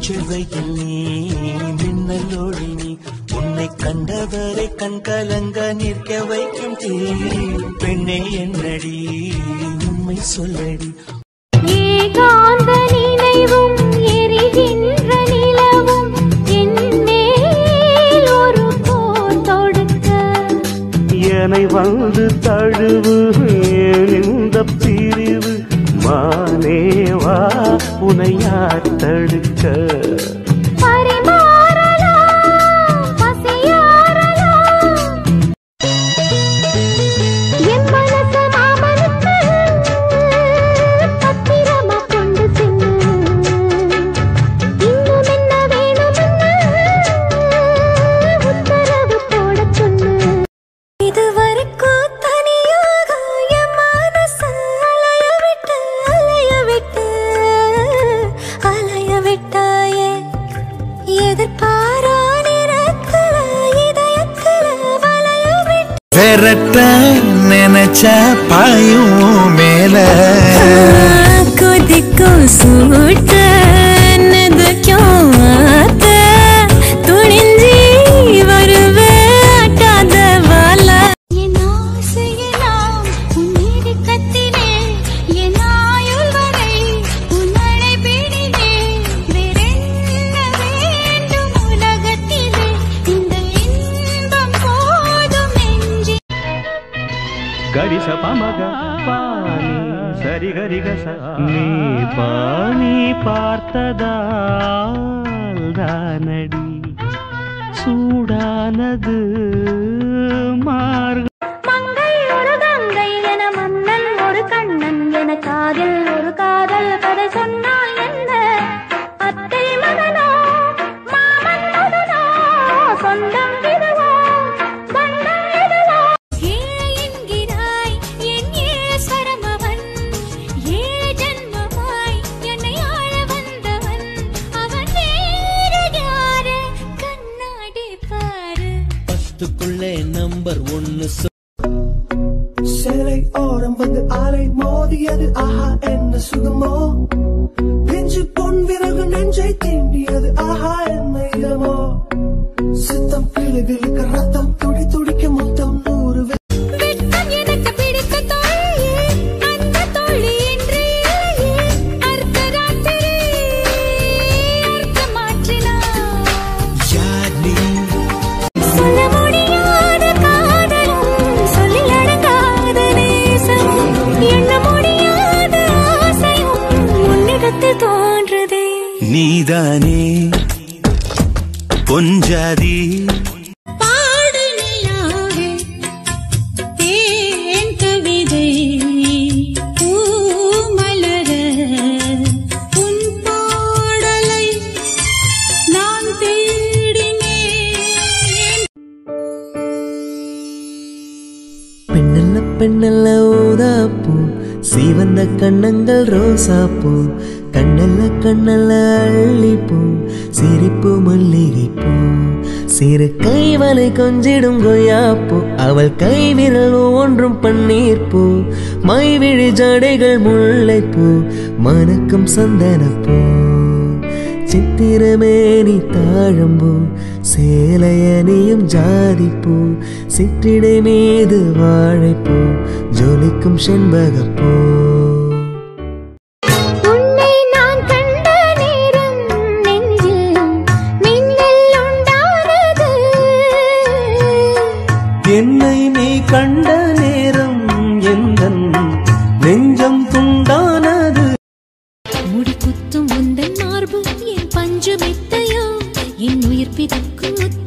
செவ்வையில் நீ மின்னலோடி நீ உன்னை கண்டவரை கண் கலங்க நிற்க வைக்கும் தீ பெண்ணே என்னடி உண்மை சொல்லடி ஏகாந்த நினைவும் எரிகின்ற நிலவும் என் மேல் ஒரு போர் தொடுக்க என்னை வந்து தழுவு ஏன் இந்த பிரிவு மானேவா உனை யார் தடுக்க பரிமாறலாம் பசியாறலாம் என் மனச மாமனுக்கு பத்திரமா கொண்டு சென்று இன்னும் என்ன வேணும்னு உத்தரவு போடச் சொல்லு இதுவரைக்கும் தனியாக என் மனசு அலைய விட்டு அலைய விட்டு அலைய விட்டாயே எதிர்பாரா நிறத்துல இதயத்துல வளைய விட்டு விரட்ட நினைச்ச பாயும் மேல கொதிக்கும் சூட்ட நெதுக்கும் ஆத்த துணிஞ்சி வருவேட்டாத வாழ என் ஆசையெல்லாம் உன் இறுக்கத்திலே, என் ஆயுள் வரை உன் அழைப்பினிலே. வேறென்ன வேண்டும் உலகத்திலே? இந்த இன்பம் போதும் நெஞ்சில் கரிச பமக பாணி சரி கரிகச நீ பாணி பார்த்ததால் தானடி சூடானது மார்க மங்கை ஒரு கங்கை என மன்னன் ஒரு கண்ணன் என காதில் ஒரு காதல் கதை சொன்னால் என்ன அத்தை மகனோ மாமன் மகனோ சொந்தம் இதுவோ பந்தம் இதுவோ ஏழை என்கிறாய் என் ஈஸ்வரம் அவன் ஏழு ஜன்மமாய் என்னை ஆள வந்தவன் அவன் வேறு யாரு கண்ணாடி பாரு பத்துக்குள்ளே நம்பர் ஒன்னு சேலை ஓரம் வந்து ஆலை மோதியது ஆஹா என்ன சுகமோ பிஞ்சு பொன் விறகு நெஞ்சை தீண்டியது ஆஹா என்ன இதமோ சித்தம் கிளி விழுக்க ரத்தம் துடி துடிக்க மொத்தம் நூறு வே- வெட்கம் எனக்கு பிடித்த தோழியே, அந்த தோழி இன்று இல்லையே. அர்த்தராத்திரி, அர்த்தம் மாற்றினாள். சொல்ல முடியாத காதலும், சொல்லில் அடங்காத நேசமும், எண்ண முடியாத ஆசையும் உன்னிடத்தில் தோன்றுதே நீதானே பொஞ்சாதி பாடு நிலாவே தேன் கவிதை பூமலர உன் பாடலை நான் தேடினேன் பெண்ணல்ல பெண்ணல்ல ஊதாப்பூ சீவந்த கண்ணங்கள் ரோசாப்பூ கண்ணல்ல கண்ணல்ல அள்ளிப்பூ சிரிப்பு மல்லிகைப்பூ சிறு கைவலை கொஞ்சிடும் கொய்யாப்பூ அவள் கை விரல் ஒன்றும் பன்னீர்ப்பூ மைவிழி ஜடைகள் முல்லைப்பூ மணக்கும் சந்தனப்பூ சித்திரமேனி தாழம்பூ சேலையணியும் ஜாதிப்பூ சிற்றிடை மீது வாழைப்பூ ஜொலிக்கும் செண்பகப்பூ உன்னை நான் கண்ட நேரம் நெஞ்சில் மின்னல் உண்டானது என்னை நீ கண்ட நேரம் எந்தன் நெஞ்சம் துண்டானது முடி குத்தும் உந்தன் மார்பு என் பஞ்சு மெத்தையோ என் உயிர் பிதக்கும் முத்து